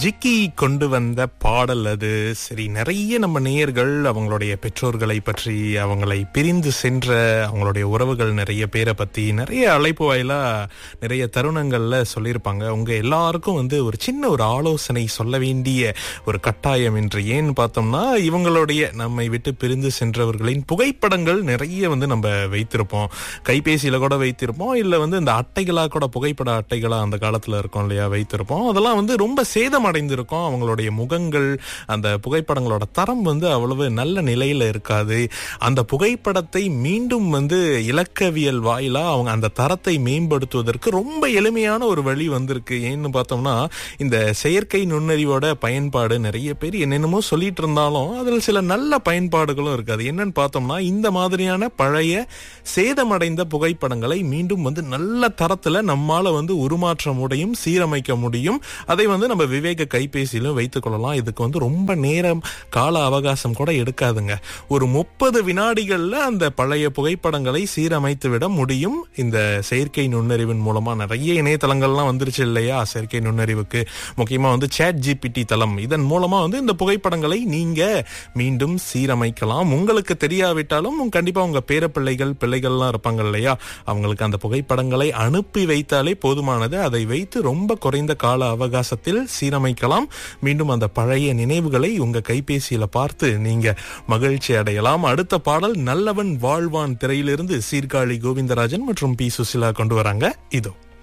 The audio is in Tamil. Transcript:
ஜிக்கி கொண்டு வந்த பாடல் அது சரி நிறைய நம்ம நேயர்கள் அவங்களுடைய பெற்றோர்களை பற்றி அவங்களை பிரிந்து சென்ற அவங்களுடைய உறவுகள் நிறைய பேரை பத்தி நிறைய அழைப்பு வாயிலா நிறைய தருணங்கள்ல சொல்லியிருப்பாங்க உங்க எல்லாருக்கும் வந்து ஒரு சின்ன ஒரு ஆலோசனை சொல்ல வேண்டிய ஒரு கட்டாயம் என்று ஏன்னு பார்த்தோம்னா இவங்களுடைய நம்மை விட்டு பிரிந்து சென்றவர்களின் புகைப்படங்கள் நிறைய வந்து நம்ம வைத்திருப்போம் கைபேசியில கூட வைத்திருப்போம் இல்ல வந்து இந்த அட்டைகளா கூட புகைப்பட அட்டைகளா அந்த காலத்துல இருக்கும் இல்லையா வைத்திருப்போம் அதெல்லாம் வந்து ரொம்ப சேதமடைந்திருக்கும் அவங்களுடைய முகங்கள் அந்த புகைப்படங்களோட தரம் வந்து அவ்வளவு நல்ல நிலையில இருக்காது அந்த புகைப்படத்தை மீண்டும் வந்து இலக்கவியல் வாயிலா அவங்க அந்த தரத்தை மேம்படுத்துவதற்கு ரொம்ப எளிமையான ஒரு வழி வந்திருக்கு ஏன்னு பார்த்தோம்னா இந்த செயற்கை நுண்ணறிவோட பயன்பாடு நிறைய பேர் என்னென்னமோ சொல்லிட்டு இருந்தாலும் அதில் சில நல்ல பயன்பாடுகளும் இருக்கு அது என்னன்னு பார்த்தோம்னா இந்த மாதிரியான பழைய சேதமடைந்த புகைப்படங்களை மீண்டும் வந்து நல்ல தரத்துல நம்மால வந்து உருமாற்ற முடியும் சீரமைக்க முடியும் அதை வந்து நம்ம விவேக கைபேசியிலும் வைத்துக் கொள்ளலாம் இதுக்கு வந்து ரொம்ப நேரம் கால அவகாசம் கூட எடுக்காதுங்க ஒரு முப்பது வினாடிகள்ல அந்த பழைய புகைப்படங்களை சீரமைத்து விட முடியும் இந்த செயற்கை நுண்ணறிவின் மூலமா நிறைய இணையதளங்கள்லாம் வந்துருச்சு இல்லையா செயற்கை நுண்ணறிவுக்கு முக்கியமா வந்து சேட் ஜிபிடி தளம் இதன் மூலமா வந்து இந்த புகைப்படங்களை நீங்க மீண்டும் சீரமைக்கலாம் உங்களுக்கு தெரியாவிட்டாலும் கண்டிப்பா உங்க பேரப்பிள்ளைகள் பிள்ளைகள்லாம் இருப்பாங்க இல்லையா அவங்களுக்கு அந்த புகைப்படங்களை அனுப்பி வைத்தாலே போதுமானது அதை வைத்து ரொம்ப குறைந்த கால அவகாசத்தில் சீரமைக்கலாம் மீண்டும் அந்த பழைய நினைவுகளை உங்க கைபேசியில பார்த்து நீங்க மகிழ்ச்சி அடையலாம் அடுத்த பாடல் நல்லவன் வாழ்வான் திரையிலிருந்து சீர்காழி கோவிந்தராஜன் மற்றும் பி சுசிலா கொண்டு வராங்க இதோ